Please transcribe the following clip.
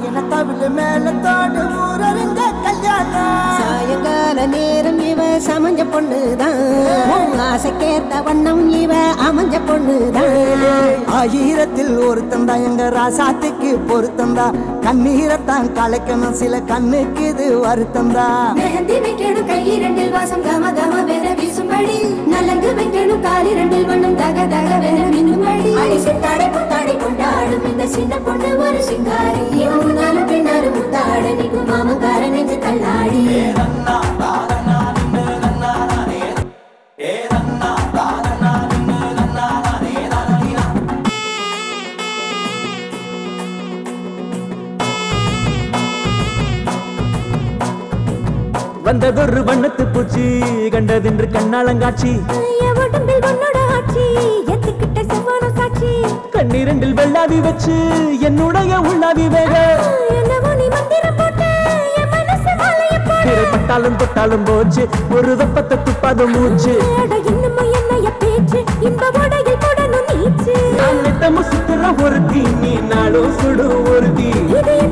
தாயின தவிழ் மேலத்தோடு ஊரருங்க கல்யாணம் சாயங்கால நேரம் இவ சமஞ்ச பொண்ணுதான் ஆசைக்கேத்த வண்ணம் இவ அமைஞ்ச பொண்ணுதான் ஆயிரத்தில் ஒருத்தன் தான் எங்க ராசாத்துக்கு பொருத்தம் தான் கண்ணீரத்தான் கலைக்கணும் சில கண்ணுக்கு இது வருத்தம் தான் மெஹந்தி வைக்கணும் கை இரண்டில் வாசம் கம கம வெற வீசும்படி நலங்கு வைக்கணும் கால் இரண்டில் வண்ணம் தக தக வெற மின்னும்படி அடி சித்தாடை புத்தாடி கொண்டாடும் இந்த சின்ன பொண்ணு ஒரு சிங்காரி இவன் முன்னாலும் பின்னாலும் முத்தாட நிற்கும் மாமங்கார நெஞ்சு தள்ளாடி வந்ததொரு வண்ணத்து பூச்சி கண்டதென்று கண்ணாளங்காட்சி என் உடம்பில் உன்னோட ஆட்சி எத்துக்கிட்ட செவ்வான சாட்சி கண்ணீரண்டில் வெள்ளாவி வச்சு என்னுடைய உள்ளாவி வேக என்னவோ நீ மந்திரம் போட்ட என் மனசு மாலைய போட பட்டாலும் தொட்டாலும் போச்சு ஒரு வெப்பத்தை துப்பாத மூச்சு அட இன்னமும் என்னைய பேச்சு இன்ப உடையில் போடணும் நீச்சு நான் நித்தமும் சுத்துற ஒருத்தி நீ நாளும் சுடு ஒருத்தி இது